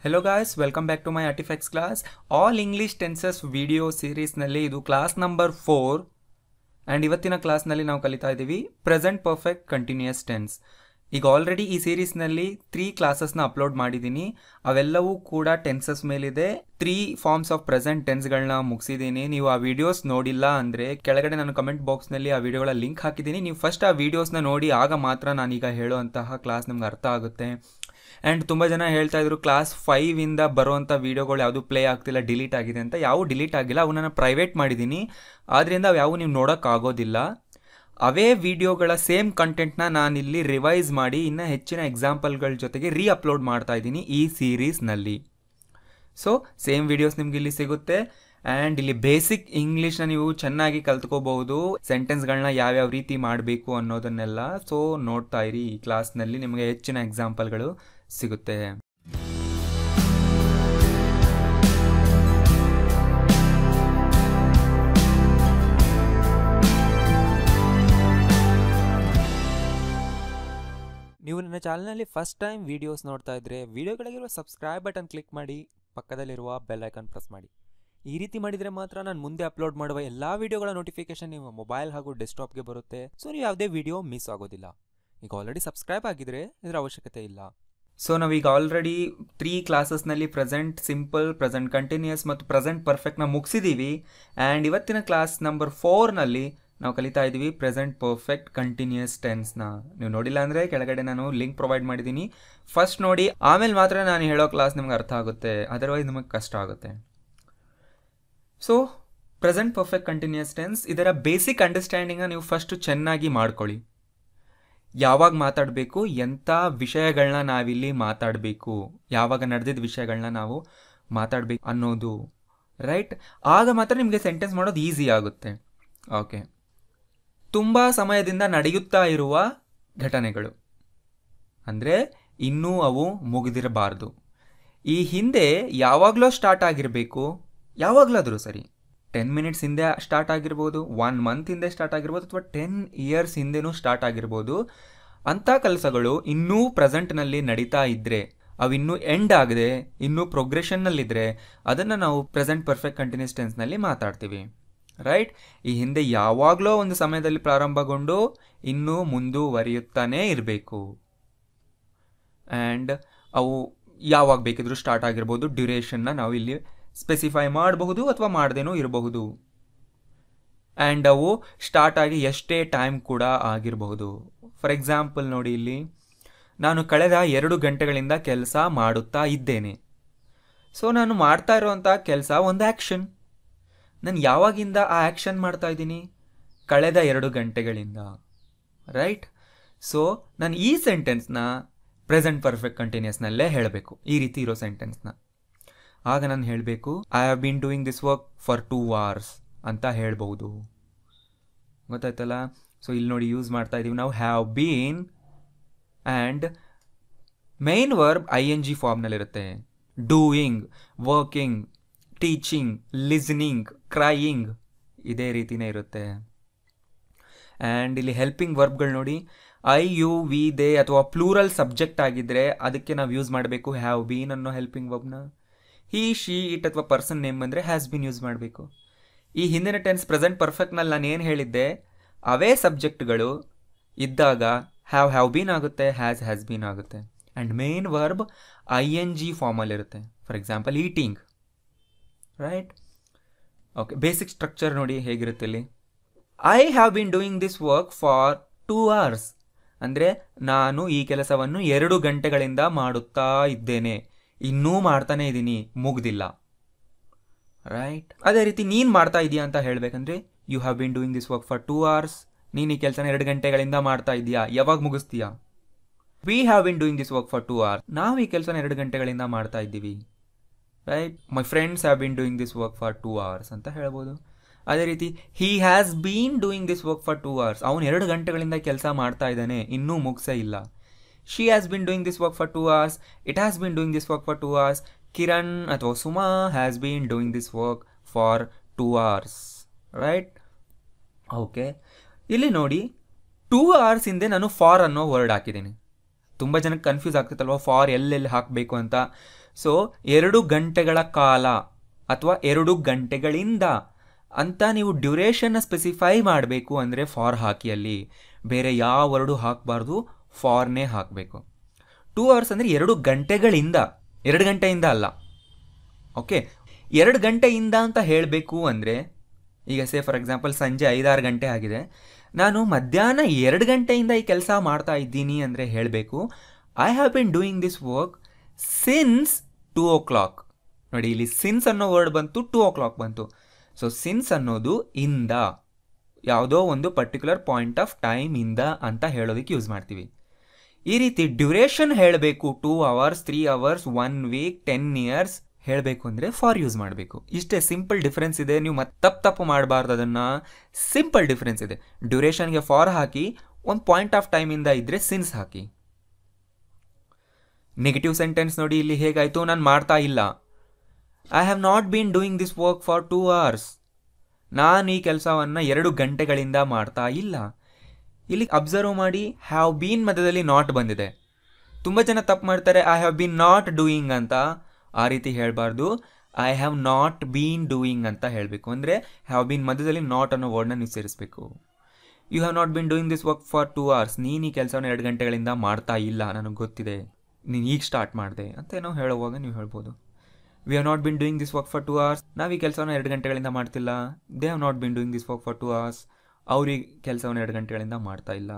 hello guys welcome back to my artifacts class all English tenses video ಸೀರೀಸ್ನಲ್ಲಿ ಇದು class number four and ಇವತ್ತಿನ ಕ್ಲಾಸ್ನಲ್ಲಿ ನಾವು ಕಲಿತಾ ಇದ್ದೀವಿ ಪ್ರೆಸೆಂಟ್ ಪರ್ಫೆಕ್ಟ್ ಕಂಟಿನ್ಯೂಯಸ್ ಟೆನ್ಸ್ ಈಗ ಆಲ್ರೆಡಿ ಈ ಸೀರೀಸ್ನಲ್ಲಿ ತ್ರೀ ಕ್ಲಾಸಸ್ನ ಅಪ್ಲೋಡ್ ಮಾಡಿದ್ದೀನಿ ಅವೆಲ್ಲವೂ ಕೂಡ ಟೆನ್ಸಸ್ ಮೇಲಿದೆ ತ್ರೀ ಫಾರ್ಮ್ಸ್ ಆಫ್ ಪ್ರೆಸೆಂಟ್ ಟೆನ್ಸ್ಗಳನ್ನ ಮುಗಿಸಿದ್ದೀನಿ ನೀವು ಆ ವಿಡಿಯೋಸ್ ನೋಡಿಲ್ಲ ಅಂದರೆ ಕೆಳಗಡೆ ನಾನು ಕಮೆಂಟ್ ಬಾಕ್ಸ್ನಲ್ಲಿ ಆ ವಿಡಿಯೋಗಳ ಲಿಂಕ್ ಹಾಕಿದ್ದೀನಿ ನೀವು ಫಸ್ಟ್ ಆ ವಿಡಿಯೋಸ್ನ ನೋಡಿ ಆಗ ಮಾತ್ರ ನಾನೀಗ ಹೇಳುವಂತಹ ಕ್ಲಾಸ್ ನಿಮ್ಗೆ ಅರ್ಥ ಆಗುತ್ತೆ ಆ್ಯಂಡ್ ತುಂಬ ಜನ ಹೇಳ್ತಾ ಇದ್ರು ಕ್ಲಾಸ್ ಫೈವಿಂದ ಬರುವಂಥ ವೀಡಿಯೋಗಳು ಯಾವುದು ಪ್ಲೇ ಆಗ್ತಿಲ್ಲ ಡಿಲೀಟ್ ಆಗಿದೆ ಅಂತ ಯಾವ ಡಿಲೀಟ್ ಆಗಿಲ್ಲ ಅವನ್ನ ಪ್ರೈವೇಟ್ ಮಾಡಿದ್ದೀನಿ ಆದ್ದರಿಂದ ಅವು ಯಾವ ನೀವು ನೋಡೋಕ್ಕಾಗೋದಿಲ್ಲ ಅವೇ ವಿಡಿಯೋಗಳ ಸೇಮ್ ಕಂಟೆಂಟ್ನ ನಾನಿಲ್ಲಿ ರಿವೈಸ್ ಮಾಡಿ ಇನ್ನೂ ಹೆಚ್ಚಿನ ಎಕ್ಸಾಂಪಲ್ಗಳ ಜೊತೆಗೆ ರೀ ಅಪ್ಲೋಡ್ ಮಾಡ್ತಾ ಇದ್ದೀನಿ ಈ ಸೀರೀಸ್ನಲ್ಲಿ ಸೊ ಸೇಮ್ ವಿಡಿಯೋಸ್ ನಿಮ್ಗೆ ಇಲ್ಲಿ ಸಿಗುತ್ತೆ ಆ್ಯಂಡ್ ಇಲ್ಲಿ ಬೇಸಿಕ್ ಇಂಗ್ಲೀಷ್ನ ನೀವು ಚೆನ್ನಾಗಿ ಕಲ್ತ್ಕೋಬಹುದು ಸೆಂಟೆನ್ಸ್ಗಳನ್ನ ಯಾವ್ಯಾವ ರೀತಿ ಮಾಡಬೇಕು ಅನ್ನೋದನ್ನೆಲ್ಲ ಸೊ ನೋಡ್ತಾ ಇರಿ ಈ ಕ್ಲಾಸ್ನಲ್ಲಿ ನಿಮಗೆ ಹೆಚ್ಚಿನ ಎಕ್ಸಾಂಪಲ್ಗಳು ಸಿಗುತ್ತೆ ನೀವು ನನ್ನ ಚಾನಲ್ನಲ್ಲಿ ಫಸ್ಟ್ ಟೈಮ್ ವೀಡಿಯೋಸ್ ನೋಡ್ತಾ ಇದ್ರೆ ವಿಡಿಯೋಗಳಿಗಿರುವ ಸಬ್ಸ್ಕ್ರೈಬ್ ಬಟನ್ ಕ್ಲಿಕ್ ಮಾಡಿ ಪಕ್ಕದಲ್ಲಿರುವ ಬೆಲ್ ಐಕಾನ್ ಪ್ರೆಸ್ ಮಾಡಿ ಈ ರೀತಿ ಮಾಡಿದರೆ ಮಾತ್ರ ನಾನು ಮುಂದೆ ಅಪ್ಲೋಡ್ ಮಾಡುವ ಎಲ್ಲ ವಿಡಿಯೋಗಳ ನೋಟಿಫಿಕೇಶನ್ ನಿಮ್ಮ ಮೊಬೈಲ್ ಹಾಗೂ ಡೆಸ್ಕ್ಟಾಪ್ಗೆ ಬರುತ್ತೆ ಸೊ ನೀವು ಯಾವುದೇ ವಿಡಿಯೋ ಮಿಸ್ ಆಗೋದಿಲ್ಲ ಈಗ ಆಲ್ರೆಡಿ ಸಬ್ಸ್ಕ್ರೈಬ್ ಆಗಿದ್ರೆ ಇದರ ಅವಶ್ಯಕತೆ ಇಲ್ಲ ಸೊ ನಾವೀಗ ಆಲ್ರೆಡಿ ತ್ರೀ ಕ್ಲಾಸಸ್ನಲ್ಲಿ ಪ್ರೆಸೆಂಟ್ ಸಿಂಪಲ್ ಪ್ರೆಸೆಂಟ್ ಕಂಟಿನ್ಯೂಸ್ ಮತ್ತು ಪ್ರೆಸೆಂಟ್ ಪರ್ಫೆಕ್ಟ್ನ ಮುಗಿಸಿದ್ದೀವಿ ಆ್ಯಂಡ್ ಇವತ್ತಿನ ಕ್ಲಾಸ್ ನಂಬರ್ ಫೋರ್ನಲ್ಲಿ ನಾವು ಕಲಿತಾ ಇದ್ದೀವಿ ಪ್ರೆಸೆಂಟ್ ಪರ್ಫೆಕ್ಟ್ ಕಂಟಿನ್ಯೂಸ್ ಟೆನ್ಸ್ನ ನೀವು ನೋಡಿಲ್ಲ ಅಂದರೆ ಕೆಳಗಡೆ ನಾನು ಲಿಂಕ್ ಪ್ರೊವೈಡ್ ಮಾಡಿದ್ದೀನಿ ಫಸ್ಟ್ ನೋಡಿ ಆಮೇಲೆ ಮಾತ್ರ ನಾನು ಹೇಳೋ ಕ್ಲಾಸ್ ನಿಮ್ಗೆ ಅರ್ಥ ಆಗುತ್ತೆ ಅದರ್ವೈಸ್ ನಿಮಗೆ ಕಷ್ಟ ಆಗುತ್ತೆ so present perfect continuous tense ಇದರ ಬೇಸಿಕ್ ಅಂಡರ್ಸ್ಟ್ಯಾಂಡಿಂಗ್ನ ನೀವು ಫಸ್ಟು ಚೆನ್ನಾಗಿ ಮಾಡ್ಕೊಳ್ಳಿ ಯಾವಾಗ ಮಾತಾಡಬೇಕು ಎಂಥ ವಿಷಯಗಳನ್ನ ನಾವಿಲ್ಲಿ ಮಾತಾಡಬೇಕು ಯಾವಾಗ ನಡೆದಿದ್ದ ವಿಷಯಗಳನ್ನ ನಾವು ಮಾತಾಡಬೇಕು ಅನ್ನೋದು ರೈಟ್ ಆಗ ಮಾತ್ರ ನಿಮಗೆ ಸೆಂಟೆನ್ಸ್ ಮಾಡೋದು ಈಸಿ ಆಗುತ್ತೆ ಓಕೆ ತುಂಬ ಸಮಯದಿಂದ ನಡೆಯುತ್ತಾ ಇರುವ ಘಟನೆಗಳು ಅಂದರೆ ಇನ್ನೂ ಅವು ಮುಗಿದಿರಬಾರ್ದು ಈ ಹಿಂದೆ ಯಾವಾಗಲೂ ಸ್ಟಾರ್ಟ್ ಆಗಿರಬೇಕು ಯಾವಾಗಲಾದರೂ ಸರಿ ಟೆನ್ ಮಿನಿಟ್ಸ್ ಹಿಂದೆ ಸ್ಟಾರ್ಟ್ ಆಗಿರ್ಬೋದು ಒನ್ ಮಂತ್ ಹಿಂದೆ ಸ್ಟಾರ್ಟ್ ಆಗಿರ್ಬೋದು ಅಥವಾ ಟೆನ್ ಇಯರ್ಸ್ ಹಿಂದೆನೂ ಸ್ಟಾರ್ಟ್ ಆಗಿರ್ಬೋದು ಅಂಥ ಕೆಲಸಗಳು ಇನ್ನೂ ಪ್ರೆಸೆಂಟ್ನಲ್ಲಿ ನಡೀತಾ ಇದ್ದರೆ ಅವಿನ್ನೂ ಎಂಡ್ ಆಗದೆ ಇನ್ನೂ ಪ್ರೋಗ್ರೆಷನ್ನಲ್ಲಿದ್ದರೆ ಅದನ್ನು ನಾವು ಪ್ರೆಸೆಂಟ್ ಪರ್ಫೆಕ್ಟ್ ಕಂಟಿನ್ಯೂಸ್ ಟೆನ್ಸ್ನಲ್ಲಿ ಮಾತಾಡ್ತೀವಿ ರೈಟ್ ಈ ಹಿಂದೆ ಯಾವಾಗಲೋ ಒಂದು ಸಮಯದಲ್ಲಿ ಪ್ರಾರಂಭಗೊಂಡು ಇನ್ನೂ ಮುಂದುವರಿಯುತ್ತಾನೇ ಇರಬೇಕು ಆ್ಯಂಡ್ ಅವು ಯಾವಾಗ ಬೇಕಿದ್ರೂ ಸ್ಟಾರ್ಟ್ ಆಗಿರ್ಬೋದು ಡ್ಯೂರೇಷನ್ನ ನಾವು ಇಲ್ಲಿ ಸ್ಪೆಸಿಫೈ ಮಾಡಬಹುದು ಅಥವಾ ಮಾಡದೇನೂ ಇರಬಹುದು ಆ್ಯಂಡ್ ಅವು ಸ್ಟಾರ್ಟ್ ಆಗಿ ಎಷ್ಟೇ ಟೈಮ್ ಕೂಡ ಆಗಿರಬಹುದು ಫಾರ್ ಎಕ್ಸಾಂಪಲ್ ನೋಡಿ ಇಲ್ಲಿ ನಾನು ಕಳೆದ ಎರಡು ಗಂಟೆಗಳಿಂದ ಕೆಲಸ ಮಾಡುತ್ತಾ ಇದ್ದೇನೆ ಸೊ ನಾನು ಮಾಡ್ತಾ ಇರುವಂಥ ಕೆಲಸ ಒಂದು ಆ್ಯಕ್ಷನ್ ನಾನು ಯಾವಾಗಿಂದ ಆ ಆ್ಯಕ್ಷನ್ ಮಾಡ್ತಾ ಇದ್ದೀನಿ ಕಳೆದ ಎರಡು ಗಂಟೆಗಳಿಂದ ರೈಟ್ ಸೊ ನಾನು ಈ ಸೆಂಟೆನ್ಸ್ನ ಪ್ರೆಸೆಂಟ್ ಪರ್ಫೆಕ್ಟ್ ಕಂಟಿನ್ಯೂಸ್ನಲ್ಲೇ ಹೇಳಬೇಕು ಈ ರೀತಿ ಇರೋ ಸೆಂಟೆನ್ಸ್ನ ಆಗ ನಾನು ಹೇಳಬೇಕು I have been doing this work for two hours ಅಂತ ಹೇಳ್ಬೋದು ಗೊತ್ತಾಯ್ತಲ್ಲ ಸೊ ಇಲ್ಲಿ ನೋಡಿ ಯೂಸ್ ಮಾಡ್ತಾ ಇದ್ದೀವಿ ನಾವು have been and main verb I N G ಫಾರ್ಮ್ನಲ್ಲಿರುತ್ತೆ doing working teaching listening crying ಇದೇ ರೀತಿನೇ ಇರುತ್ತೆ ಆ್ಯಂಡ್ ಇಲ್ಲಿ ಹೆಲ್ಪಿಂಗ್ ವರ್ಬ್ಗಳು ನೋಡಿ ಐ ಯು ವಿ ದೇ ಅಥವಾ ಪ್ಲೂರಲ್ ಸಬ್ಜೆಕ್ಟ್ ಆಗಿದ್ದರೆ ಅದಕ್ಕೆ ನಾವು ಯೂಸ್ ಮಾಡಬೇಕು ಹ್ಯಾವ್ ಬೀನ್ ಅನ್ನೋ ಹೆಲ್ಪಿಂಗ್ ವರ್ಬ್ನ ಹಿ ಶಿ ಇಟ್ ಅಥವಾ ಪರ್ಸನ್ ನೇಮ್ ಬಂದರೆ ಹ್ಯಾಸ್ ಬೀನ್ ಯೂಸ್ ಮಾಡಬೇಕು ಈ ಹಿಂದಿನ ಟೆನ್ಸ್ ಪ್ರೆಸೆಂಟ್ ಪರ್ಫೆಕ್ಟ್ನಲ್ಲಿ ನಾನು ಏನು ಹೇಳಿದ್ದೆ ಅವೇ ಸಬ್ಜೆಕ್ಟ್ಗಳು ಇದ್ದಾಗ ಹ್ಯಾವ್ ಹ್ಯಾವ್ ಬೀನ್ ಆಗುತ್ತೆ ಹ್ಯಾಸ್ ಹ್ಯಾಸ್ ಬೀನ್ ಆಗುತ್ತೆ and main verb I N G ಫಾರ್ಮಲ್ಲಿರುತ್ತೆ for example eating right okay basic structure ನೋಡಿ ಹೇಗಿರುತ್ತೆ ಇಲ್ಲಿ I have been doing this work for two hours ಅಂದರೆ ನಾನು ಈ ಕೆಲಸವನ್ನು ಎರಡು ಗಂಟೆಗಳಿಂದ ಮಾಡುತ್ತಾ ಇದ್ದೇನೆ ಇನ್ನೂ ಮಾಡ್ತಾನೆ ಇದ್ದೀನಿ ಮುಗ್ದಿಲ್ಲ ರೈಟ್ ಅದೇ ರೀತಿ ನೀನು ಮಾಡ್ತಾ ಇದೀಯಾ ಅಂತ ಹೇಳಬೇಕಂದ್ರೆ you have been doing this work for two hours ನೀನು ಈ ಕೆಲಸನ ಎರಡು ಗಂಟೆಗಳಿಂದ ಮಾಡ್ತಾ ಇದೀಯಾ ಯಾವಾಗ ಮುಗಿಸ್ತೀಯಾ we have been doing this work for two hours ನಾವು ಈ ಕೆಲಸನ ಎರಡು ಗಂಟೆಗಳಿಂದ ಮಾಡ್ತಾ ಇದ್ದೀವಿ right my friends have been doing this work for two hours ಅಂತ ಹೇಳ್ಬೋದು ಅದೇ ರೀತಿ he has been doing this work for two hours ಅವನು ಎರಡು ಗಂಟೆಗಳಿಂದ ಕೆಲಸ ಮಾಡ್ತಾ ಇದ್ದಾನೆ ಇನ್ನೂ ಮುಗಿಸೇ ಇಲ್ಲ she has been doing this work for two hours it has been doing this work for two hours Kiran ಅಥವಾ Suma has been doing this work for two hours right okay ಇಲ್ಲಿ ನೋಡಿ ಟೂ ಅವರ್ಸ್ ಹಿಂದೆ ನಾನು ಫಾರ್ ಅನ್ನೋ word ಹಾಕಿದ್ದೀನಿ ತುಂಬ ಜನಕ್ಕೆ confuse ಆಗ್ತಿತ್ತಲ್ವ for ಎಲ್ಲೆಲ್ಲಿ ಹಾಕಬೇಕು ಅಂತ ಸೊ ಎರಡು ಗಂಟೆಗಳ ಕಾಲ ಅಥವಾ ಎರಡು ಗಂಟೆಗಳಿಂದ ಅಂತ ನೀವು ಡ್ಯೂರೇಷನ್ನ ಸ್ಪೆಸಿಫೈ ಮಾಡಬೇಕು ಅಂದರೆ ಫಾರ್ ಹಾಕಿ ಅಲ್ಲಿ ಬೇರೆ ಯಾವ ವರ್ಡು ಹಾಕಬಾರ್ದು ಫಾರ್ನೇ ಹಾಕಬೇಕು ಟೂ ಅವರ್ಸ್ ಅಂದರೆ ಎರಡು ಗಂಟೆಗಳಿಂದ ಎರಡು ಗಂಟೆಯಿಂದ ಅಲ್ಲ ಓಕೆ ಎರಡು ಗಂಟೆಯಿಂದ ಅಂತ ಹೇಳಬೇಕು ಅಂದರೆ ಈಗ ಸೇ ಫಾರ್ ಎಕ್ಸಾಂಪಲ್ ಸಂಜೆ ಐದಾರು ಗಂಟೆ ಆಗಿದೆ ನಾನು ಮಧ್ಯಾಹ್ನ ಎರಡು ಗಂಟೆಯಿಂದ ಈ ಕೆಲಸ ಮಾಡ್ತಾ ಇದ್ದೀನಿ ಅಂದರೆ ಹೇಳಬೇಕು I have been doing this work since two o'clock ನೋಡಿ ಇಲ್ಲಿ ಸಿನ್ಸ್ ಅನ್ನೋ ವರ್ಡ್ ಬಂತು ಟೂ ಓ ಕ್ಲಾಕ್ ಬಂತು ಸೊ ಸಿನ್ಸ್ ಅನ್ನೋದು ಇಂದ ಯಾವುದೋ ಒಂದು ಪರ್ಟಿಕ್ಯುಲರ್ ಪಾಯಿಂಟ್ ಆಫ್ ಟೈಮ್ ಇಂದ ಅಂತ ಹೇಳೋದಕ್ಕೆ ಯೂಸ್ ಮಾಡ್ತೀವಿ ಈ ರೀತಿ ಡ್ಯೂರೇಷನ್ ಹೇಳಬೇಕು two hours three hours one week ten years ಹೇಳಬೇಕು ಅಂದರೆ ಫಾರ್ ಯೂಸ್ ಮಾಡಬೇಕು ಇಷ್ಟೇ ಸಿಂಪಲ್ ಡಿಫ್ರೆನ್ಸ್ ಇದೆ ನೀವು ಮತ್ತೆ ತಪ್ಪು ತಪ್ಪು ಮಾಡಬಾರ್ದು ಅದನ್ನು ಸಿಂಪಲ್ ಡಿಫ್ರೆನ್ಸ್ ಇದೆ ಡ್ಯೂರೇಷನ್ಗೆ ಫಾರ್ ಹಾಕಿ ಒಂದು ಪಾಯಿಂಟ್ ಆಫ್ ಟೈಮಿಂದ ಇದ್ದರೆ ಸಿನ್ಸ್ ಹಾಕಿ ನೆಗೆಟಿವ್ ಸೆಂಟೆನ್ಸ್ ನೋಡಿ ಇಲ್ಲಿ ಹೇಗಾಯಿತು ನಾನು ಮಾಡ್ತಾ ಇಲ್ಲ I have not been doing this work for two hours ನಾನು ಈ ಕೆಲಸವನ್ನು ಎರಡು ಗಂಟೆಗಳಿಂದ ಮಾಡ್ತಾ ಇಲ್ಲ ಇಲ್ಲಿ ಅಬ್ಸರ್ವ್ ಮಾಡಿ ಹ್ಯಾವ್ ಬೀನ್ ಮಧ್ಯದಲ್ಲಿ ನಾಟ್ ಬಂದಿದೆ ತುಂಬ ಜನ ತಪ್ಪು ಮಾಡ್ತಾರೆ I have been not doing ಅಂತ ಆ ರೀತಿ ಹೇಳಬಾರ್ದು I have not been doing ಅಂತ ಹೇಳಬೇಕು ಅಂದರೆ ಹ್ಯಾವ್ ಬೀನ್ ಮಧ್ಯದಲ್ಲಿ ನಾಟ್ ಅನ್ನೋ ವರ್ಡ್ನ ನೀವು ಸೇರಿಸಬೇಕು you have not been doing this work for two hours ನೀನು ಈ ಕೆಲಸವನ್ನು ಎರಡು ಗಂಟೆಗಳಿಂದ ಮಾಡ್ತಾ ಇಲ್ಲ ನನಗೆ ಗೊತ್ತಿದೆ ನೀನು ಈಗ ಸ್ಟಾರ್ಟ್ ಮಾಡಿದೆ ಅಂತ ಏನೋ ಹೇಳುವಾಗ ನೀವು ಹೇಳ್ಬೋದು we have not been doing this work for two hours ನಾವು ಈ ಕೆಲಸವನ್ನು ಎರಡು ಗಂಟೆಗಳಿಂದ ಮಾಡ್ತಿಲ್ಲ they have not been doing this work for two hours ಅವ್ರಿಗೆ ಕೆಲಸವನ್ನು ಎರಡು ಗಂಟೆಗಳಿಂದ ಮಾಡ್ತಾ ಇಲ್ಲ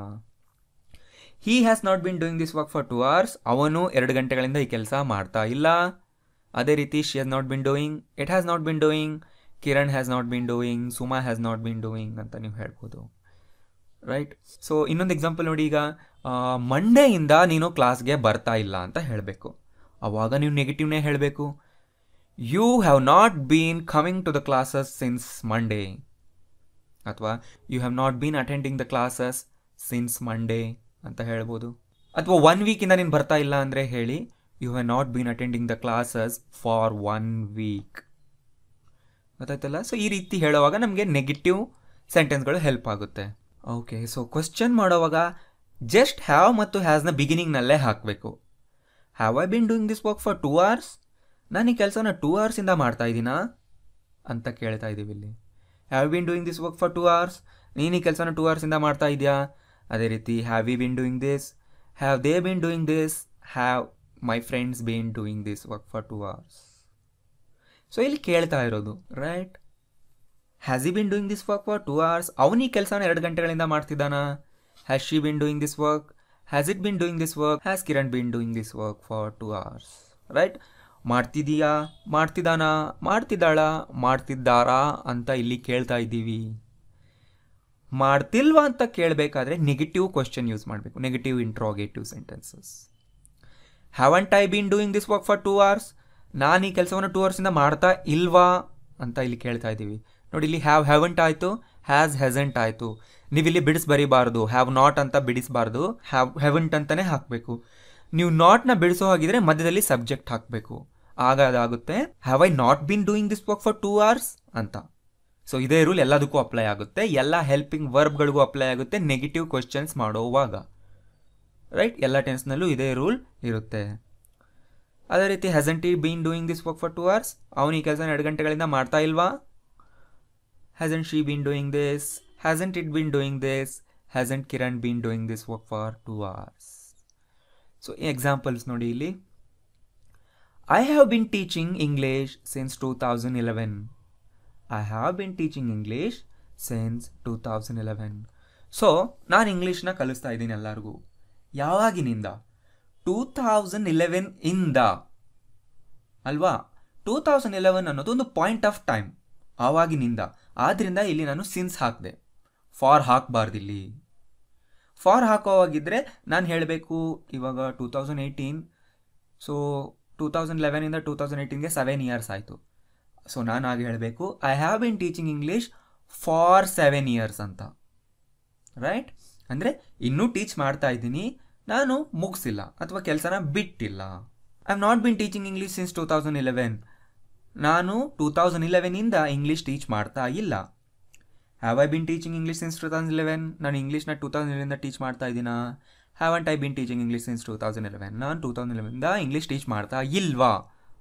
he has not been doing this work for two hours ಅವನು ಎರಡು ಗಂಟೆಗಳಿಂದ ಈ ಕೆಲಸ ಮಾಡ್ತಾ ಇಲ್ಲ ಅದೇ ರೀತಿ she has not been doing it has not been doing Kiran has not been doing Suma has not been doing ಅಂತ ನೀವು ಹೇಳ್ಬೋದು ರೈಟ್ ಸೊ ಇನ್ನೊಂದು ಎಕ್ಸಾಂಪಲ್ ನೋಡಿ ಈಗ ಮಂಡೆಯಿಂದ ನೀನು ಕ್ಲಾಸ್ಗೆ ಬರ್ತಾ ಇಲ್ಲ ಅಂತ ಹೇಳಬೇಕು ಅವಾಗ ನೀವು ನೆಗೆಟಿವ್ನೇ ಹೇಳಬೇಕು you have not been coming to the classes since Monday ಅಥವಾ you have not been attending the classes since Monday ಅಂತ ಹೇಳ್ಬೋದು ಅಥವಾ ಒನ್ ವೀಕಿಂದ ನೀನು ಬರ್ತಾ ಇಲ್ಲ ಅಂದರೆ ಹೇಳಿ you have not been attending the classes for one week ಗೊತ್ತಾಯ್ತಲ್ಲ ಸೊ ಈ ರೀತಿ ಹೇಳುವಾಗ ನಮಗೆ ನೆಗೆಟಿವ್ ಸೆಂಟೆನ್ಸ್ಗಳು ಹೆಲ್ಪ್ ಆಗುತ್ತೆ ಓಕೆ ಸೊ ಕ್ವಶನ್ ಮಾಡೋವಾಗ ಜಸ್ಟ್ ಹ್ಯಾವ್ ಮತ್ತು ಹ್ಯಾಸ್ನ ಬಿಗಿನಿಂಗ್ನಲ್ಲೇ ಹಾಕಬೇಕು have I been doing this work for two hours ನಾನು ಈ ಕೆಲಸನ ಟೂ ಅವರ್ಸಿಂದ ಮಾಡ್ತಾ ಇದ್ದೀನಾ ಅಂತ ಕೇಳ್ತಾ ಇದ್ದೀವಿ ಇಲ್ಲಿ have been doing this work for two hours ನೀನು ಈ ಕೆಲಸನ ಟೂ ಅವರ್ಸಿಂದ ಮಾಡ್ತಾ ಇದೆಯಾ ಅದೇ ರೀತಿ have we been doing this have they been doing this have my friends been doing this work for two hours so ಇಲ್ಲಿ ಕೇಳ್ತಾ ಇರೋದು right has he been doing this work for two hours ಅವನು ಈ ಕೆಲಸನ ಎರಡು ಗಂಟೆಗಳಿಂದ ಮಾಡ್ತಿದ್ದಾನಾ has she been doing this work has it bin doing this work has Kiran been doing this work for two hours right ಮಾಡ್ತಿದೀಯಾ ಮಾಡ್ತಿದ್ದಾನಾ ಮಾಡ್ತಿದ್ದಾಳಾ ಮಾಡ್ತಿದ್ದಾರಾ ಅಂತ ಇಲ್ಲಿ ಕೇಳ್ತಾ ಇದ್ದೀವಿ ಮಾಡ್ತಿಲ್ವಾ ಅಂತ ಕೇಳಬೇಕಾದ್ರೆ ನೆಗೆಟಿವ್ ಕ್ವಶನ್ ಯೂಸ್ ಮಾಡಬೇಕು negative interrogative sentences haven't I been doing this work for two hours ನಾನು ಈ ಕೆಲಸವನ್ನು ಟೂ ಅವರ್ಸಿಂದ ಮಾಡ್ತಾ ಇಲ್ವಾ ಅಂತ ಇಲ್ಲಿ ಕೇಳ್ತಾ ಇದ್ದೀವಿ ನೋಡಿ ಇಲ್ಲಿ ಹ್ಯಾವ್ ಹ್ಯಾವಂಟ್ ಆಯಿತು ಹ್ಯಾಸ್ ಹೆಸೆಂಟ್ ಆಯಿತು ನೀವು ಇಲ್ಲಿ ಬಿಡಿಸ್ ಬರೀಬಾರ್ದು ಹ್ಯಾವ್ ನಾಟ್ ಅಂತ ಬಿಡಿಸಬಾರ್ದು ಹ್ಯಾವ್ ಹೆವೆಂಟ್ ಅಂತಲೇ ಹಾಕಬೇಕು ನೀವು ನಾಟ್ನ ಬಿಡಿಸೋ ಹಾಗಿದ್ರೆ ಮಧ್ಯದಲ್ಲಿ ಸಬ್ಜೆಕ್ಟ್ ಹಾಕಬೇಕು ಆಗ ಅದಾಗುತ್ತೆ have I not been doing this work for two hours ಅಂತ ಸೊ ಇದೇ ರೂಲ್ ಎಲ್ಲದಕ್ಕೂ ಅಪ್ಲೈ ಆಗುತ್ತೆ ಎಲ್ಲ ಹೆಲ್ಪಿಂಗ್ ವರ್ಬ್ಗಳಿಗೂ ಅಪ್ಲೈ ಆಗುತ್ತೆ ನೆಗೆಟಿವ್ ಕ್ವಶನ್ಸ್ ಮಾಡೋವಾಗ ರೈಟ್ ಎಲ್ಲ ಟೆನ್ಸ್ನಲ್ಲೂ ಇದೇ ರೂಲ್ ಇರುತ್ತೆ ಅದೇ ರೀತಿ hasn't he been doing this work for two hours ಅವನು ಈ ಕೆಲಸ ಎರಡು ಗಂಟೆಗಳಿಂದ ಮಾಡ್ತಾ ಇಲ್ವಾ hasn't she been doing this hasn't it been doing this hasn't Kiran been doing this work for two hours so ಈ ಎಕ್ಸಾಂಪಲ್ಸ್ ನೋಡಿ ಇಲ್ಲಿ I have been teaching English since two thousand eleven I have been teaching English since two thousand eleven so ನಾನು ಇಂಗ್ಲೀಷ್ನ ಕಲಿಸ್ತಾ ಇದ್ದೀನಿ ಎಲ್ಲರಿಗೂ ಯಾವಾಗಿನಿಂದ two thousand Eleven ಇಂದ ಅಲ್ವಾ ಟೂ ತೌಸಂಡ್ ಇಲೆವೆನ್ ಅನ್ನೋದು ಒಂದು ಪಾಯಿಂಟ್ ಆಫ್ ಟೈಮ್ ಆವಾಗಿನಿಂದ ಆದ್ದರಿಂದ ಇಲ್ಲಿ ನಾನು ಸಿನ್ಸ್ ಹಾಕಿದೆ ಫಾರ್ ಹಾಕಬಾರ್ದು ಇಲ್ಲಿ ಫಾರ್ ಹಾಕೋವಾಗಿದ್ದರೆ ನಾನು ಹೇಳಬೇಕು ಇವಾಗ two thousand eighteen so two thousand ಲೆವೆನಿಂದ ಟೂ ತೌಸಂಡ್ ಏಯ್ಟೀನ್ಗೆ ಸೆವೆನ್ ಇಯರ್ಸ್ ಆಯಿತು ಸೊ ನಾನು ಆಗ ಹೇಳಬೇಕು I have been teaching English for seven years ಅಂತ ರೈಟ್ ಅಂದರೆ ಇನ್ನೂ ಟೀಚ್ ಮಾಡ್ತಾ ಇದ್ದೀನಿ ನಾನು ಮುಗಿಸಿಲ್ಲ ಅಥವಾ ಕೆಲಸನ ಬಿಟ್ಟಿಲ್ಲ I have not been teaching English since two thousand eleven ನಾನು ಟೂ ತೌಸಂಡ್ ಇಲೆವೆನಿಂದ ಇಂಗ್ಲೀಷ್ ಟೀಚ್ ಮಾಡ್ತಾ ಇಲ್ಲ have I been teaching English since two thousand eleven ನಾನು ಇಂಗ್ಲೀಷ್ನ ಟೂ ತೌಸಂಡ್ ಇಲೆವೆನಿಂದ ಟೀಚ್ ಮಾಡ್ತಾ ಇದ್ದೀನಾ haven't I been teaching English since two thousand eleven ನಾನು ಟೂ ತೌಸಂಡ್ ಇಲೆವೆನಿಂದ ಇಂಗ್ಲೀಷ್ ಟೀಚ್ ಮಾಡ್ತಾ ಇಲ್ವಾ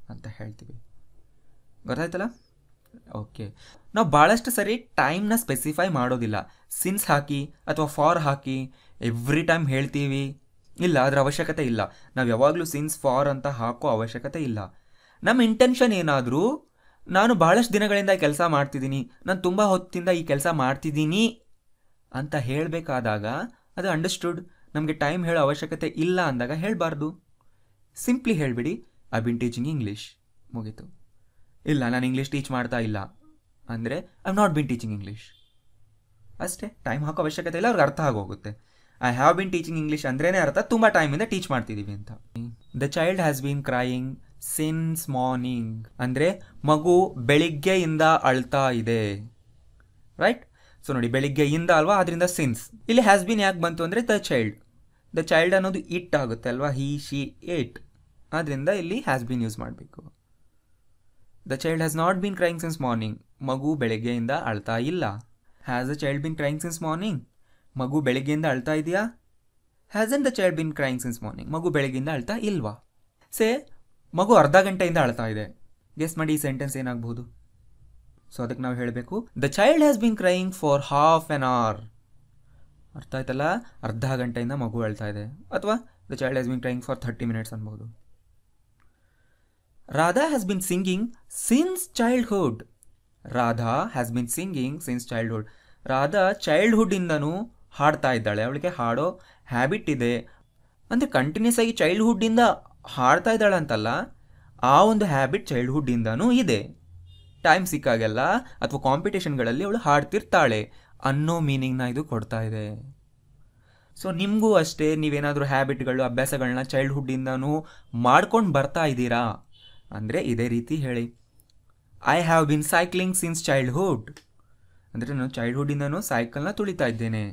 ಅಂತ ಹೇಳ್ತೀವಿ ಗೊತ್ತಾಯ್ತಲ್ಲ ಓಕೆ ನಾವು ಭಾಳಷ್ಟು ಸರಿ ಟೈಮ್ನ ಸ್ಪೆಸಿಫೈ ಮಾಡೋದಿಲ್ಲ ಸಿನ್ಸ್ ಹಾಕಿ ಅಥವಾ ಫಾರ್ ಹಾಕಿ ಎವ್ರಿ ಟೈಮ್ ಹೇಳ್ತೀವಿ ಇಲ್ಲ ಅದರ ಅವಶ್ಯಕತೆ ಇಲ್ಲ ನಾವು ಯಾವಾಗಲೂ ಸಿನ್ಸ್ ಫಾರ್ ಅಂತ ಹಾಕೋ ಅವಶ್ಯಕತೆ ಇಲ್ಲ ನಮ್ಮ ಇಂಟೆನ್ಷನ್ ಏನಾದರೂ ನಾನು ಭಾಳಷ್ಟು ದಿನಗಳಿಂದ ಈ ಕೆಲಸ ಮಾಡ್ತಿದ್ದೀನಿ ನಾನು ತುಂಬ ಹೊತ್ತಿಂದ ಈ ಕೆಲಸ ಮಾಡ್ತಿದ್ದೀನಿ ಅಂತ ಹೇಳಬೇಕಾದಾಗ ಅದು ಅಂಡರ್ಸ್ಟುಡ್ ನಮಗೆ ಟೈಮ್ ಹೇಳೋ ಅವಶ್ಯಕತೆ ಇಲ್ಲ ಅಂದಾಗ ಹೇಳಬಾರ್ದು ಸಿಂಪ್ಲಿ ಹೇಳಿಬಿಡಿ ಐ ಬಿನ್ ಟೀಚಿಂಗ್ ಇಂಗ್ಲೀಷ್ ಮುಗೀತು ಇಲ್ಲ ನಾನು ಇಂಗ್ಲೀಷ್ ಟೀಚ್ ಮಾಡ್ತಾ ಇಲ್ಲ ಅಂದರೆ I not been teaching English ಅಷ್ಟೇ ಟೈಮ್ ಹಾಕೋ ಅವಶ್ಯಕತೆ ಇಲ್ಲ ಅವ್ರಿಗೆ ಅರ್ಥ ಆಗೋಗುತ್ತೆ I have been teaching English ಅಂದ್ರೇ ಅರ್ಥ ತುಂಬ ಟೈಮಿಂದ ಟೀಚ್ ಮಾಡ್ತಿದ್ದೀವಿ ಅಂತ the child has been crying since morning ಅಂದರೆ ಮಗು ಬೆಳಿಗ್ಗೆಯಿಂದ ಅಳ್ತಾ ಇದೆ ರೈಟ್ ಸೊ ನೋಡಿ ಬೆಳಿಗ್ಗೆಯಿಂದ ಅಲ್ವಾ ಅದರಿಂದ ಸಿನ್ಸ್ ಇಲ್ಲಿ ಹ್ಯಾಸ್ ಬಿನ್ ಯಾಕೆ ಬಂತು ಅಂದರೆ ದ ಚೈಲ್ಡ್ ದ ಚೈಲ್ಡ್ ಅನ್ನೋದು ಇಟ್ ಆಗುತ್ತೆ ಅಲ್ವಾ ಹಿ ಶಿ ಏಟ್ ಆದ್ದರಿಂದ ಇಲ್ಲಿ ಹ್ಯಾಸ್ ಬಿನ್ ಯೂಸ್ ಮಾಡಬೇಕು the child has not been crying since morning ಮಗು ಬೆಳಗ್ಗೆಯಿಂದ ಅಳ್ತಾ ಇಲ್ಲ has the child been crying since morning ಮಗು ಬೆಳಗ್ಗೆಯಿಂದ ಅಳ್ತಾ ಇದೆಯಾ hasn't the child been crying since morning ಮಗು ಬೆಳಗ್ಗೆಯಿಂದ ಅಳ್ತಾ ಇಲ್ವಾ ಸೇ ಮಗು ಅರ್ಧ ಗಂಟೆಯಿಂದ ಅಳ್ತಾ ಇದೆ ಗೆಸ್ ಮಾಡಿ ಈ ಸೆಂಟೆನ್ಸ್ ಏನಾಗಬಹುದು ಸೊ ಅದಕ್ಕೆ ನಾವು ಹೇಳಬೇಕು the child has been crying for half an hour ಅರ್ಥ ಆಯ್ತಲ್ಲ ಅರ್ಧ ಗಂಟೆಯಿಂದ ಮಗು ಅಳ್ತಾ ಇದೆ ಅಥವಾ the child has been crying for thirty minutes ಅನ್ಬೋದು Radha has been singing since childhood Radha has been singing since childhood Radha ಚೈಲ್ಡ್ಹುಡ್ಡಿಂದನೂ ಹಾಡ್ತಾ ಇದ್ದಾಳೆ ಅವಳಿಗೆ ಹಾಡೋ ಹ್ಯಾಬಿಟ್ ಇದೆ ಅಂದರೆ ಕಂಟಿನ್ಯೂಸ್ ಆಗಿ ಚೈಲ್ಡ್ಹುಡ್ಡಿಂದ ಹಾಡ್ತಾ ಇದ್ದಾಳೆ ಅಂತಲ್ಲ ಆ ಒಂದು ಹ್ಯಾಬಿಟ್ ಚೈಲ್ಡ್ಹುಡ್ಡಿಂದನೂ ಇದೆ ಟೈಮ್ ಸಿಕ್ಕಾಗೆಲ್ಲ ಅಥವಾ ಕಾಂಪಿಟೇಷನ್ಗಳಲ್ಲಿ ಅವಳು ಹಾಡ್ತಿರ್ತಾಳೆ ಅನ್ನೋ ಮೀನಿಂಗ್ನ ಇದು ಕೊಡ್ತಾ ಇದೆ ಸೊ ನಿಮಗೂ ಅಷ್ಟೇ ನೀವೇನಾದರೂ ಹ್ಯಾಬಿಟ್ಗಳು ಅಭ್ಯಾಸಗಳನ್ನ ಚೈಲ್ಡ್ಹುಡ್ಡಿಂದನೂ ಮಾಡ್ಕೊಂಡು ಬರ್ತಾ ಇದ್ದೀರಾ ಅಂದರೆ ಇದೇ ರೀತಿ ಹೇಳಿ I have been cycling since childhood ಅಂದರೆ ನಾನು ಚೈಲ್ಡ್ಹುಡ್ಡಿಂದನೂ ಸೈಕಲ್ನ ತುಳಿತಾ ಇದ್ದೇನೆ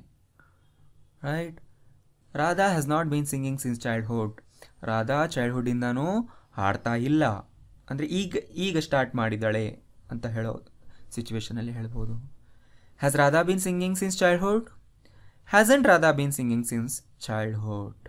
right Radha has not been singing since childhood Radha ಚೈಲ್ಡ್ಹುಡ್ಡಿಂದನೂ ಹಾಡ್ತಾ ಇಲ್ಲ ಅಂದರೆ ಈಗ ಈಗ ಸ್ಟಾರ್ಟ್ ಮಾಡಿದ್ದಾಳೆ ಅಂತ ಹೇಳೋ ಸಿಚುವೇಶನಲ್ಲಿ ಹೇಳ್ಬೋದು has Radha been singing since childhood hasn't Radha been singing since childhood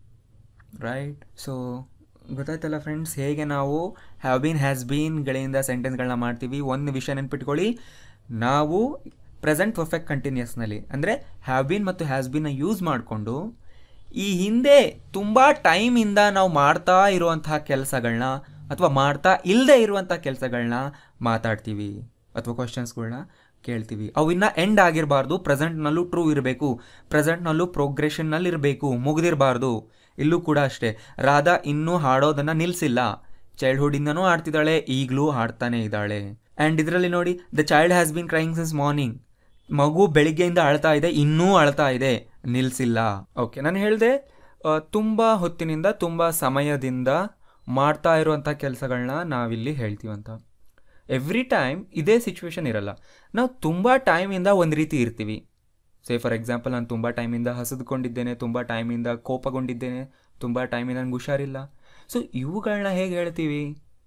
right so ಗೊತ್ತಾಯ್ತಲ್ಲ ಫ್ರೆಂಡ್ಸ್ ಹೇಗೆ ನಾವು ಹ್ಯಾವ್ ಬೀನ್ ಹ್ಯಾಸ್ ಬೀನ್ಗಳಿಂದ ಸೆಂಟೆನ್ಸ್ಗಳನ್ನ ಮಾಡ್ತೀವಿ ಒಂದು ವಿಷಯ ನೆನ್ಪಿಟ್ಕೊಳ್ಳಿ ನಾವು ಪ್ರೆಸೆಂಟ್ ಪರ್ಫೆಕ್ಟ್ ಕಂಟಿನ್ಯೂಸ್ನಲ್ಲಿ ಅಂದರೆ ಹ್ಯಾವ್ ಬೀನ್ ಮತ್ತು ಹ್ಯಾಸ್ ಬೀನ್ನ ಯೂಸ್ ಮಾಡಿಕೊಂಡು ಈ ಹಿಂದೆ ತುಂಬ ಟೈಮಿಂದ ನಾವು ಮಾಡ್ತಾ ಇರುವಂತಹ ಕೆಲಸಗಳನ್ನ ಅಥವಾ ಮಾಡ್ತಾ ಇಲ್ಲದೆ ಇರುವಂಥ ಕೆಲಸಗಳನ್ನ ಮಾತಾಡ್ತೀವಿ ಅಥವಾ ಕ್ವಶನ್ಸ್ಗಳನ್ನ ಕೇಳ್ತೀವಿ ಅವು ಇನ್ನೂ ಎಂಡ್ ಆಗಿರಬಾರ್ದು ಪ್ರೆಸೆಂಟ್ನಲ್ಲೂ ಟ್ರೂ ಇರಬೇಕು ಪ್ರೆಸೆಂಟ್ನಲ್ಲೂ ಪ್ರೋಗ್ರೆಷನ್ನಲ್ಲಿ ಇರಬೇಕು ಮುಗಿದಿರಬಾರ್ದು ಇಲ್ಲೂ ಕೂಡ ಅಷ್ಟೇ ರಾಧಾ ಇನ್ನೂ ಹಾಡೋದನ್ನು ನಿಲ್ಲಿಸಿಲ್ಲ ಚೈಲ್ಡ್ಹುಡ್ಡಿಂದನೂ ಹಾಡ್ತಿದ್ದಾಳೆ ಈಗಲೂ ಹಾಡ್ತಾನೆ ಇದ್ದಾಳೆ ಆ್ಯಂಡ್ ಇದರಲ್ಲಿ ನೋಡಿ the child has been crying since morning ಮಗು ಬೆಳಿಗ್ಗೆಯಿಂದ ಅಳ್ತಾ ಇದೆ ಇನ್ನೂ ಅಳ್ತಾ ಇದೆ ನಿಲ್ಲಿಸಿಲ್ಲ ಓಕೆ ನಾನು ಹೇಳಿದೆ ತುಂಬ ಹೊತ್ತಿನಿಂದ ತುಂಬ ಸಮಯದಿಂದ ಮಾಡ್ತಾ ಇರುವಂಥ ಕೆಲಸಗಳನ್ನ ನಾವಿಲ್ಲಿ ಹೇಳ್ತೀವಂತ ಎವ್ರಿ ಟೈಮ್ ಇದೇ ಸಿಚುವೇಶನ್ ಇರಲ್ಲ ನಾವು ತುಂಬ ಟೈಮಿಂದ ಒಂದು ರೀತಿ ಇರ್ತೀವಿ ಸೇ ಫಾರ್ ಎಕ್ಸಾಂಪಲ್ ನಾನು ತುಂಬ ಟೈಮಿಂದ ಹಸಿದುಕೊಂಡಿದ್ದೇನೆ ತುಂಬ ಟೈಮಿಂದ ಕೋಪಗೊಂಡಿದ್ದೇನೆ ತುಂಬ ಟೈಮಿಂದ ನನಗೆ ಹುಷಾರಿಲ್ಲ ಸೊ ಇವುಗಳನ್ನ ಹೇಗೆ ಹೇಳ್ತೀವಿ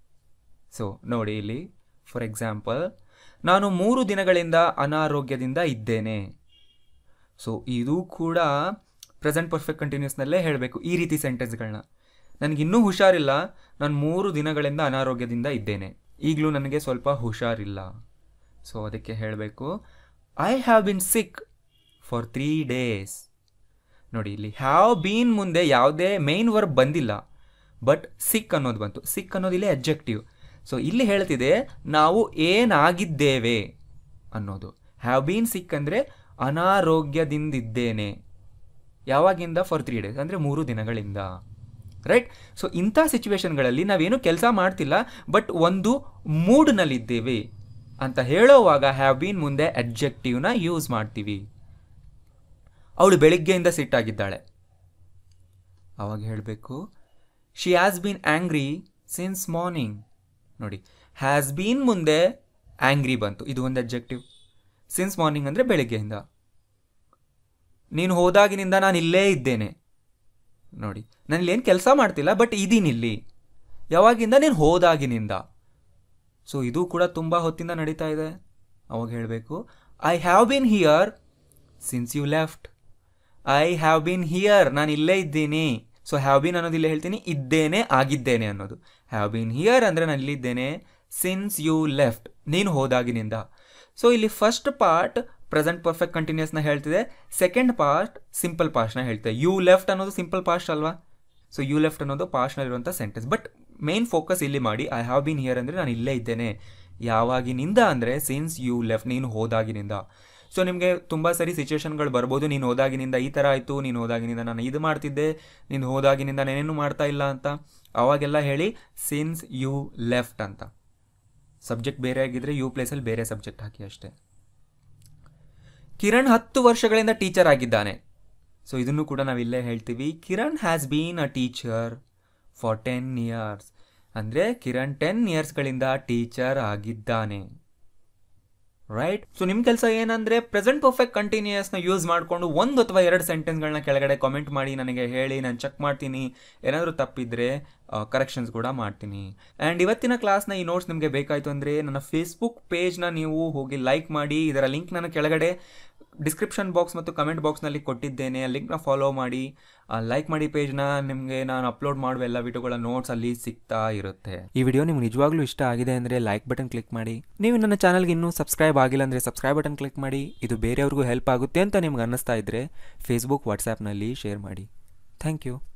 ಸೊ ನೋಡಿ ಇಲ್ಲಿ ಫಾರ್ ಎಕ್ಸಾಂಪಲ್ ನಾನು ಮೂರು ದಿನಗಳಿಂದ ಅನಾರೋಗ್ಯದಿಂದ ಇದ್ದೇನೆ ಸೊ ಇದು ಕೂಡ ಪ್ರೆಸೆಂಟ್ ಪರ್ಫೆಕ್ಟ್ ಕಂಟಿನ್ಯೂಸ್ನಲ್ಲೇ ಹೇಳಬೇಕು ಈ ರೀತಿ ಸೆಂಟೆನ್ಸ್ಗಳನ್ನ ನನಗಿನ್ನೂ ಹುಷಾರಿಲ್ಲ ನಾನು ಮೂರು ದಿನಗಳಿಂದ ಅನಾರೋಗ್ಯದಿಂದ ಇದ್ದೇನೆ ಈಗಲೂ ನನಗೆ ಸ್ವಲ್ಪ ಹುಷಾರಿಲ್ಲ ಸೊ ಅದಕ್ಕೆ ಹೇಳಬೇಕು I have been sick for three days ನೋಡಿ ಇಲ್ಲಿ ಹ್ಯಾವ್ ಬೀನ್ ಮುಂದೆ ಯಾವುದೇ ಮೇನ್ ವರ್ಬ್ ಬಂದಿಲ್ಲ ಬಟ್ ಸಿಕ್ ಅನ್ನೋದು ಬಂತು ಸಿಕ್ ಅನ್ನೋದು ಇಲ್ಲಿ ಅಬ್ಜೆಕ್ಟಿವ್ ಸೊ ಇಲ್ಲಿ ಹೇಳ್ತಿದೆ ನಾವು ಏನಾಗಿದ್ದೇವೆ ಅನ್ನೋದು ಹ್ಯಾವ್ ಬೀನ್ ಸಿಕ್ ಅಂದರೆ ಅನಾರೋಗ್ಯದಿಂದಿದ್ದೇನೆ ಯಾವಾಗಿಂದ ಫಾರ್ ತ್ರೀ ಡೇಸ್ ಅಂದರೆ ಮೂರು ದಿನಗಳಿಂದ ರೈಟ್ ಸೊ ಇಂಥ ಸಿಚುವೇಶನ್ಗಳಲ್ಲಿ ನಾವೇನು ಕೆಲಸ ಮಾಡ್ತಿಲ್ಲ ಬಟ್ ಒಂದು ಮೂಡ್ನಲ್ಲಿದ್ದೇವೆ ಅಂತ ಹೇಳೋವಾಗ ಹ್ಯಾವ್ ಬೀನ್ ಮುಂದೆ ಅಬ್ಜೆಕ್ಟಿವ್ನ ಯೂಸ್ ಮಾಡ್ತೀವಿ ಅವಳು ಬೆಳಿಗ್ಗೆಯಿಂದ ಸಿಟ್ಟಾಗಿದ್ದಾಳೆ ಅವಾಗ ಹೇಳಬೇಕು she has been angry since morning ನೋಡಿ ಹ್ಯಾಸ್ ಬೀನ್ ಮುಂದೆ ಆ್ಯಂಗ್ರಿ ಬಂತು ಇದು ಒಂದು ಅಬ್ಜೆಕ್ಟಿವ್ ಸಿನ್ಸ್ ಮಾರ್ನಿಂಗ್ ಅಂದರೆ ಬೆಳಿಗ್ಗೆಯಿಂದ ನೀನು ಹೋದಾಗಿನಿಂದ ನಾನು ಇಲ್ಲೇ ಇದ್ದೇನೆ ನೋಡಿ ನಾನು ಇಲ್ಲೇನು ಕೆಲಸ ಮಾಡ್ತಿಲ್ಲ ಬಟ್ ಇದೀನಿಲ್ಲಿ ಯಾವಾಗಿಂದ ನೀನು ಹೋದಾಗಿನಿಂದ ಸೊ ಇದು ಕೂಡ ತುಂಬ ಹೊತ್ತಿಂದ ನಡೀತಾ ಇದೆ ಅವಾಗ ಹೇಳಬೇಕು I have been here since you left I have been here ನಾನು ಇಲ್ಲೇ ಇದ್ದೀನಿ ಸೊ ಹ್ಯಾವ್ ಬೀನ್ ಅನ್ನೋದು ಇಲ್ಲೇ ಹೇಳ್ತೀನಿ ಇದ್ದೇನೆ ಆಗಿದ್ದೇನೆ ಅನ್ನೋದು ಹ್ಯಾವ್ ಬೀನ್ ಹಿಯರ್ ಅಂದರೆ ನಾನು ಇಲ್ಲಿದ್ದೇನೆ ಸಿನ್ಸ್ ಯು ಲೆಫ್ಟ್ ನೀನು ಹೋದಾಗಿನಿಂದ ಸೊ ಇಲ್ಲಿ ಫಸ್ಟ್ ಪಾರ್ಟ್ ಪ್ರೆಸೆಂಟ್ ಪರ್ಫೆಕ್ಟ್ ಕಂಟಿನ್ಯೂಸ್ನ ಹೇಳ್ತಿದೆ ಸೆಕೆಂಡ್ ಪಾರ್ಟ್ ಸಿಂಪಲ್ ಪಾಸ್ಟ್ನ ಹೇಳ್ತಿದೆ ಯು ಲೆಫ್ಟ್ ಅನ್ನೋದು ಸಿಂಪಲ್ ಪಾಸ್ಟ್ ಅಲ್ವಾ ಸೊ ಯು ಲೆಫ್ಟ್ ಅನ್ನೋದು ಪಾಸ್ಟ್ನಲ್ಲಿರುವಂಥ ಸೆಂಟೆನ್ಸ್ ಬಟ್ ಮೇನ್ ಫೋಕಸ್ ಇಲ್ಲಿ ಮಾಡಿ ಐ ಹ್ಯಾವ್ ಬೀನ್ ಹಿಯರ್ ಅಂದರೆ ನಾನು ಇಲ್ಲೇ ಇದ್ದೇನೆ ಯಾವಾಗಿನಿಂದ ಅಂದರೆ ಸಿನ್ಸ್ ಯು ಲೆಫ್ಟ್ ನೀನು ಹೋದಾಗಿನಿಂದ ಸೊ ನಿಮಗೆ ತುಂಬ ಸರಿ ಸಿಚುವೇಶನ್ಗಳು ಬರ್ಬೋದು ನೀನು ಹೋದಾಗಿನಿಂದ ಈ ಥರ ಆಯಿತು ನೀನು ಹೋದಾಗಿನಿಂದ ನಾನು ಇದು ಮಾಡ್ತಿದ್ದೆ ನೀನು ಹೋದಾಗಿನಿಂದ ನಾನೇನು ಮಾಡ್ತಾ ಇಲ್ಲ ಅಂತ ಅವಾಗೆಲ್ಲ ಹೇಳಿ ಸಿನ್ಸ್ ಯು ಲೆಫ್ಟ್ ಅಂತ ಸಬ್ಜೆಕ್ಟ್ ಬೇರೆ ಆಗಿದ್ರೆ ಯು ಪ್ಲೇಸಲ್ಲಿ ಬೇರೆ ಸಬ್ಜೆಕ್ಟ್ ಹಾಕಿ ಅಷ್ಟೇ ಕಿರಣ್ ಹತ್ತು ವರ್ಷಗಳಿಂದ ಟೀಚರ್ ಆಗಿದ್ದಾನೆ ಸೊ ಇದನ್ನು ಕೂಡ ನಾವು ಇಲ್ಲೇ ಹೇಳ್ತೀವಿ Kiran has been a teacher for ten years ಅಂದರೆ ಕಿರಣ್ ಟೆನ್ ಇಯರ್ಸ್ಗಳಿಂದ ಟೀಚರ್ ಆಗಿದ್ದಾನೆ ರೈಟ್ ಸೊ ನಿಮ್ಮ ಕೆಲಸ ಏನಂದರೆ ಪ್ರೆಸೆಂಟ್ ಪರ್ಫೆಕ್ಟ್ ಕಂಟಿನ್ಯೂಯಸ್ನ ಯೂಸ್ ಮಾಡಿಕೊಂಡು ಒಂದು ಅಥವಾ ಎರಡು ಸೆಂಟೆನ್ಸ್ಗಳನ್ನ ಕೆಳಗಡೆ ಕಾಮೆಂಟ್ ಮಾಡಿ ನನಗೆ ಹೇಳಿ ನಾನು ಚೆಕ್ ಮಾಡ್ತೀನಿ ಏನಾದರೂ ತಪ್ಪಿದ್ರೆ ಕರೆಕ್ಷನ್ಸ್ ಕೂಡ ಮಾಡ್ತೀನಿ ಆ್ಯಂಡ್ ಇವತ್ತಿನ ಕ್ಲಾಸ್ನ ಈ ನೋಟ್ಸ್ ನಿಮಗೆ ಬೇಕಾಯಿತು ಅಂದರೆ ನನ್ನ ಫೇಸ್ಬುಕ್ ಪೇಜ್ನ ನೀವು ಹೋಗಿ ಲೈಕ್ ಮಾಡಿ ಇದರ ಲಿಂಕ್ ನಾನು ಕೆಳಗಡೆ ಡಿಸ್ಕ್ರಿಪ್ಷನ್ ಬಾಕ್ಸ್ ಮತ್ತು ಕಮೆಂಟ್ ಬಾಕ್ಸ್ನಲ್ಲಿ ಕೊಟ್ಟಿದ್ದೇನೆ ಆ ಲಿಂಕ್ನ ಫಾಲೋ ಮಾಡಿ ಲೈಕ್ ಮಾಡಿ ಪೇಜ್ನ ನಿಮಗೆ ನಾನು ಅಪ್ಲೋಡ್ ಮಾಡುವ ಎಲ್ಲ ವಿಡಿಯೋಗಳ ನೋಟ್ಸ್ ಅಲ್ಲಿ ಸಿಗ್ತಾ ಇರುತ್ತೆ ಈ ವಿಡಿಯೋ ನಿಮ್ಗೆ ನಿಜವಾಗ್ಲೂ ಇಷ್ಟ ಆಗಿದೆ ಅಂದರೆ ಲೈಕ್ ಬಟನ್ ಕ್ಲಿಕ್ ಮಾಡಿ ನೀವು ನನ್ನ ಚಾನಲ್ಗೆ ಇನ್ನೂ ಸಬ್ಸ್ಕ್ರೈಬ್ ಆಗಿಲ್ಲ ಅಂದರೆ ಸಬ್ಸ್ಕ್ರೈಬ್ ಬಟನ್ ಕ್ಲಿಕ್ ಮಾಡಿ ಇದು ಬೇರೆಯವ್ರಿಗೂ ಹೆಲ್ಪ್ ಆಗುತ್ತೆ ಅಂತ ನಿಮ್ಗೆ ಅನ್ನಿಸ್ತಾ ಇದ್ದರೆ ಫೇಸ್ಬುಕ್ ವಾಟ್ಸ್ಯಾಪ್ನಲ್ಲಿ ಶೇರ್ ಮಾಡಿ ಥ್ಯಾಂಕ್ ಯು